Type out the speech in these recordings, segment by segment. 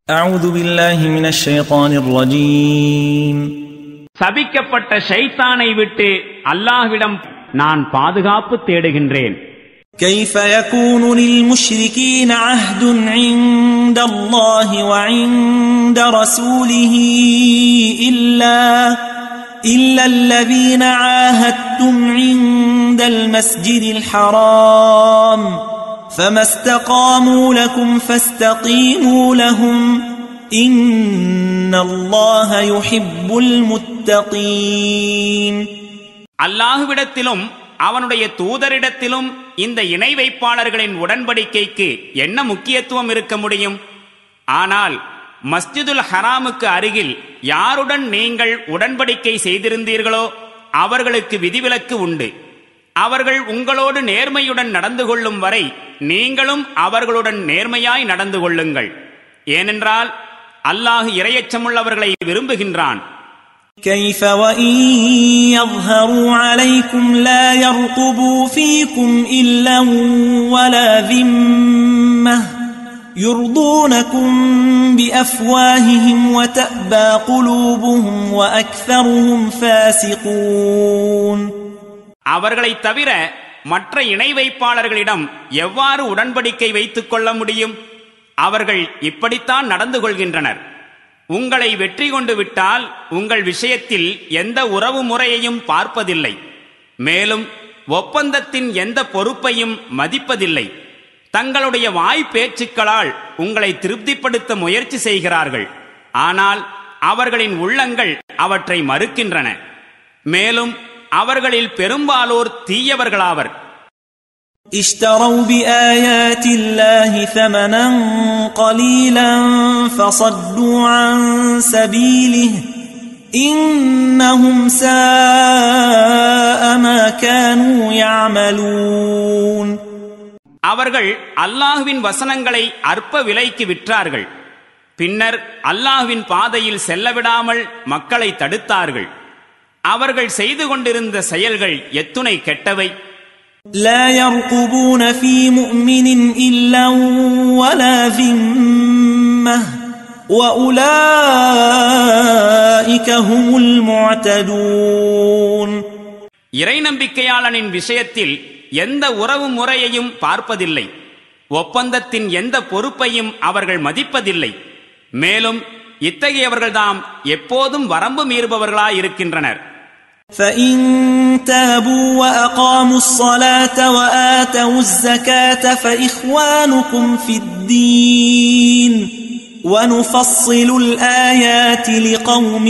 أعوذ بالله من الشيطان الرجيم சபிக்கப்பட்ட ஷைத்தானை விட்டு அல்லாஹ்விடம் நான் பாதுகாப்பு தேடுகின்றேன் كيف يكون للمشركين عهد عند الله وعند رسوله إلا إلا الذين عاهدتم عند المسجد الحرام فما استقاموا لكم فاستقيموا لهم إن الله يحب المتقين அல்லாஹுவிடத்திலும் அவனுடைய தூதரிடத்திலும் இந்த இணை வைப்பாளர்களின் உடன்படிக்கைக்கு என்ன முக்கியத்துவம் இருக்க முடியும் ஆனால் மஸ்ஜிதுல் ஹராமுக்கு அருகில் யாருடன் நீங்கள் உடன்படிக்கை செய்திருந்தீர்களோ அவர்களுக்கு விதிவிலக்கு உண்டு அவர்கள் உங்களோடு நேர்மையுடன் நடந்து கொள்ளும் வரை நீங்களும் அவர்களுடன் நேர்மையாய் நடந்து கொள்ளுங்கள் ஏனென்றால் அல்லாஹ் இரையச்சமுள்ளவர்களை விரும்புகின்றான் كيف وإن يظهروا عليكم لا يرقبوا فيكم إلا ولا ذمة يرضونكم بأفواههم وتأبى قلوبهم وأكثرهم فاسقون அவர்களைத் தவிர மற்ற இணை வைப்பாளர்களிடம் எவ்வாறு உடன்படிக்கை வைத்துக் கொள்ள முடியும் அவர்கள் இப்படித்தான் நடந்து கொள்கின்றனர் உங்களை வெற்றி கொண்டு விட்டால் உங்கள் விஷயத்தில் எந்த உறவு முறையையும் பார்ப்பதில்லை மேலும் ஒப்பந்தத்தின் எந்த பொறுப்பையும் மதிப்பதில்லை தங்களுடைய வாய் பேச்சுக்களால் உங்களை திருப்திப்படுத்த முயற்சி செய்கிறார்கள் ஆனால் அவர்களின் உள்ளங்கள் அவற்றை மறுக்கின்றன மேலும் அவர்களில் பெரும்பாலோர் தீயவர்களாவர் اشتروا بآيات الله ثمنا قليلا فصدوا عن سبيله إنهم ساء ما كانوا يعملون அவர்கள் அல்லாஹ்வின் வசனங்களை அற்ப விலைக்கு விற்றார்கள் பின்னர் அல்லாஹ்வின் பாதையில் செல்லவிடாமல் மக்களை தடுத்தார்கள் அவர்கள் செய்து கொண்டிருந்த செயல்கள் எத்துணை கெட்டவை لا يرقبون في مؤمن إلا ولا ذمة وأولئك هم المعتدون இறை நம்பிக்கையாளனின் விஷயத்தில் எந்த உறவு முறையையும் பார்ப்பதில்லை ஒப்பந்தத்தின் எந்த பொறுப்பையும் அவர்கள் மதிப்பதில்லை மேலும் இத்தகையவர்கள்தாம் எப்போதும் வரம்பு மீறுபவர்களாயிருக்கின்றனர் فإن تابوا وأقاموا الصلاة وآتوا الزكاة فإخوانكم في الدين ونفصل الآيات لقوم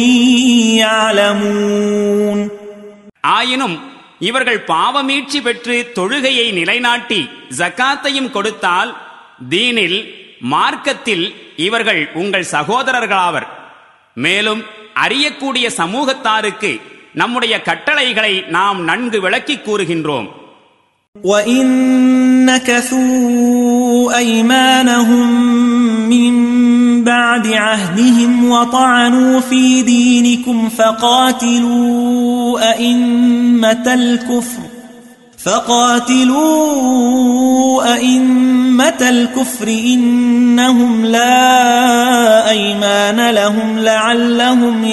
يعلمون ஆயினும் இவர்கள் பாவமீட்சி பெற்று தொழுகையை நிலைநாட்டி ஜக்காத்தையும் கொடுத்தால் தீனில் மார்க்கத்தில் இவர்கள் உங்கள் சகோதரர்களாவர் மேலும் அறியக்கூடிய சமூகத்தாருக்கு நம்முடைய கட்டளைகளை நாம் நன்கு விளக்கிக் கூறுகின்றோம் وإن نكثوا أيمانهم من بعد عهدهم وطعنوا في دينكم فقاتلوا أئمة الكفر فقاتلوا أئمة الكفر إنهم لا أيمان لهم لعلهم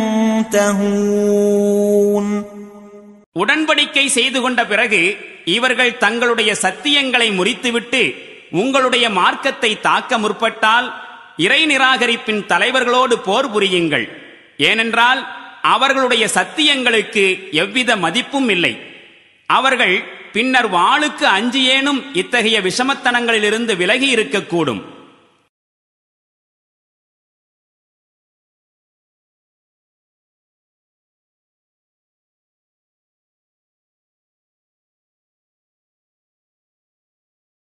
ينتهون உடன்படிக்கை செய்து கொண்ட பிறகு இவர்கள் தங்களுடைய சத்தியங்களை முறித்துவிட்டு உங்களுடைய மார்க்கத்தை தாக்க முற்பட்டால் இறை நிராகரிப்பின் தலைவர்களோடு போர் புரியுங்கள் ஏனென்றால் அவர்களுடைய சத்தியங்களுக்கு எவ்வித மதிப்பும் இல்லை அவர்கள் பின்னர் வாளுக்கு அஞ்சியேனும் இத்தகைய விஷமத்தனங்களிலிருந்து விலகி இருக்கக்கூடும்